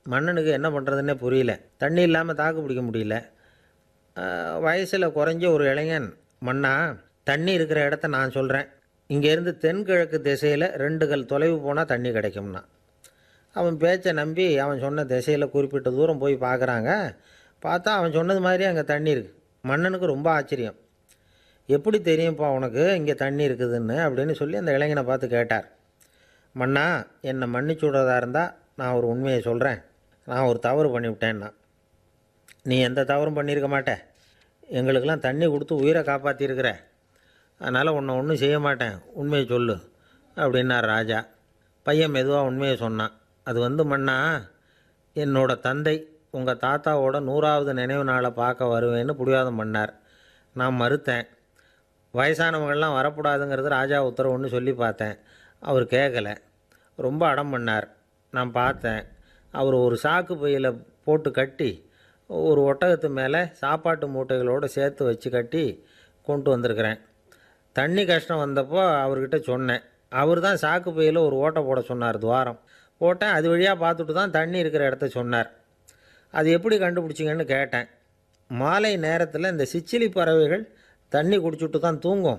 மன்னனுக்கு என்ன பண்ணுறதுன்னே புரியல தண்ணி இல்லாமல் தாக்கு பிடிக்க முடியல வயசில் குறைஞ்ச ஒரு இளைஞன் மன்னா தண்ணி இருக்கிற இடத்த நான் சொல்கிறேன் இங்கேருந்து தென்கிழக்கு திசையில் ரெண்டு கல் தொலைவு போனால் தண்ணி கிடைக்கும்னா அவன் பேச்சை நம்பி அவன் சொன்ன திசையில் குறிப்பிட்ட தூரம் போய் பார்க்குறாங்க பார்த்தா அவன் சொன்னது மாதிரி அங்கே தண்ணி இருக்குது மன்னனுக்கு ரொம்ப ஆச்சரியம் எப்படி தெரியும்ப்பா உனக்கு இங்கே தண்ணி இருக்குதுன்னு அப்படின்னு சொல்லி அந்த இளைஞனை பார்த்து கேட்டார் மன்னா என்னை மன்னிச்சு விடுறதா இருந்தால் நான் ஒரு உண்மையை சொல்கிறேன் நான் ஒரு தவறு பண்ணிவிட்டேன்னா நீ எந்த தவறும் பண்ணியிருக்க மாட்டே எங்களுக்கெல்லாம் தண்ணி கொடுத்து உயிரை காப்பாற்றிருக்கிற அதனால் உன்னை ஒன்றும் செய்ய மாட்டேன் உண்மையை சொல்லு அப்படின்னார் ராஜா பையன் மெதுவாக உண்மையை சொன்னான் அது வந்து மன்னா என்னோட தந்தை உங்கள் தாத்தாவோட நூறாவது நினைவு நாளை பார்க்க வருவேன்னு புடிவாதம் பண்ணார் நான் மறுத்தேன் வயசானவங்கள்லாம் வரக்கூடாதுங்கிறது ராஜா உத்தரவுன்னு சொல்லி பார்த்தேன் அவர் கேட்கல ரொம்ப அடம் பண்ணார் நான் பார்த்தேன் அவர் ஒரு சாக்கு பையில் போட்டு கட்டி ஒரு ஒட்டகத்து மேலே சாப்பாட்டு மூட்டைகளோடு சேர்த்து வச்சு கட்டி கொண்டு வந்திருக்கிறேன் தண்ணி கஷ்டம் வந்தப்போ அவர்கிட்ட சொன்னேன் அவர் தான் சாக்கு பையில் ஒரு ஓட்டை போட சொன்னார் துவாரம் போட்டேன் அது வழியாக பார்த்துட்டு தான் தண்ணி இருக்கிற இடத்த சொன்னார் அது எப்படி கண்டுபிடிச்சிங்கன்னு கேட்டேன் மாலை நேரத்தில் இந்த சிச்சிலி பறவைகள் தண்ணி குடிச்சுட்டு தான் தூங்கும்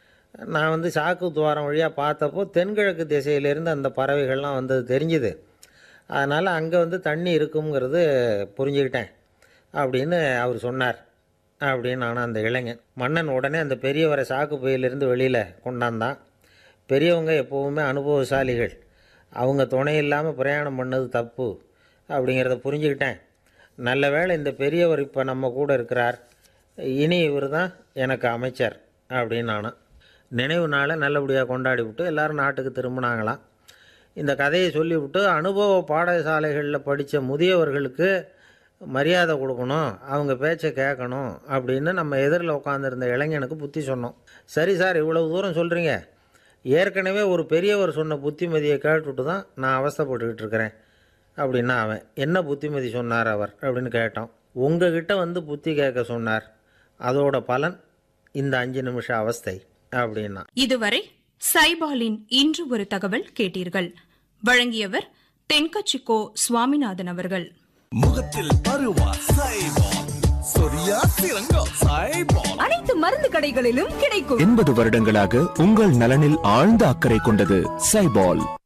நான் வந்து சாக்கு துவாரம் வழியாக பார்த்தப்போ தென்கிழக்கு திசையிலேருந்து அந்த பறவைகள்லாம் வந்தது தெரிஞ்சுது அதனால் அங்கே வந்து தண்ணி இருக்குங்கிறது புரிஞ்சுக்கிட்டேன் அப்படின்னு அவர் சொன்னார் அப்படின்னு ஆனால் அந்த இளைஞன் மன்னன் உடனே அந்த பெரியவரை சாக்கு பையிலிருந்து வெளியில் கொண்டாந்தான் பெரியவங்க எப்போவுமே அனுபவசாலிகள் அவங்க துணை இல்லாமல் பிரயாணம் பண்ணது தப்பு அப்படிங்கிறத புரிஞ்சுக்கிட்டேன் நல்ல வேளை இந்த பெரியவர் இப்போ நம்ம கூட இருக்கிறார் இனி இவர் தான் எனக்கு அமைச்சர் அப்படின்னு நானும் நினைவு நாளை நல்லபடியாக கொண்டாடி விட்டு எல்லாரும் நாட்டுக்கு திரும்பினாங்களாம் இந்த கதையை சொல்லிவிட்டு அனுபவ பாடசாலைகளில் படித்த முதியவர்களுக்கு மரியாதை கொடுக்கணும் அவங்க பேச்சை கேட்கணும் அப்படின்னு நம்ம எதிரில் உட்காந்துருந்த இளைஞனுக்கு புத்தி சொன்னோம் சரி சார் இவ்வளவு தூரம் சொல்கிறீங்க ஏற்கனவே ஒரு பெரியவர் சொன்ன புத்திமதியை கேட்டுட்டு தான் நான் அவஸ்தைப்பட்டுக்கிட்டு இருக்கிறேன் அப்படின்னா அவன் என்ன புத்திமதி சொன்னார் அவர் அப்படின்னு கேட்டோம் உங்ககிட்ட வந்து புத்தி கேட்க சொன்னார் அதோட பலன் இந்த அஞ்சு நிமிஷ அவஸ்தை அப்படின்னா இதுவரை சைபாலின் இன்று ஒரு தகவல் கேட்டீர்கள் வழங்கியவர் தென்கச்சிக்கோ சுவாமிநாதன் அவர்கள் முகத்தில் பருவா சைபால் சொரியா சிறங்கா சைபால் அனைத்து மருந்து கடைகளிலும் கிடைக்கும் எண்பது வருடங்களாக உங்கள் நலனில் ஆழ்ந்த அக்கறை கொண்டது சைபால்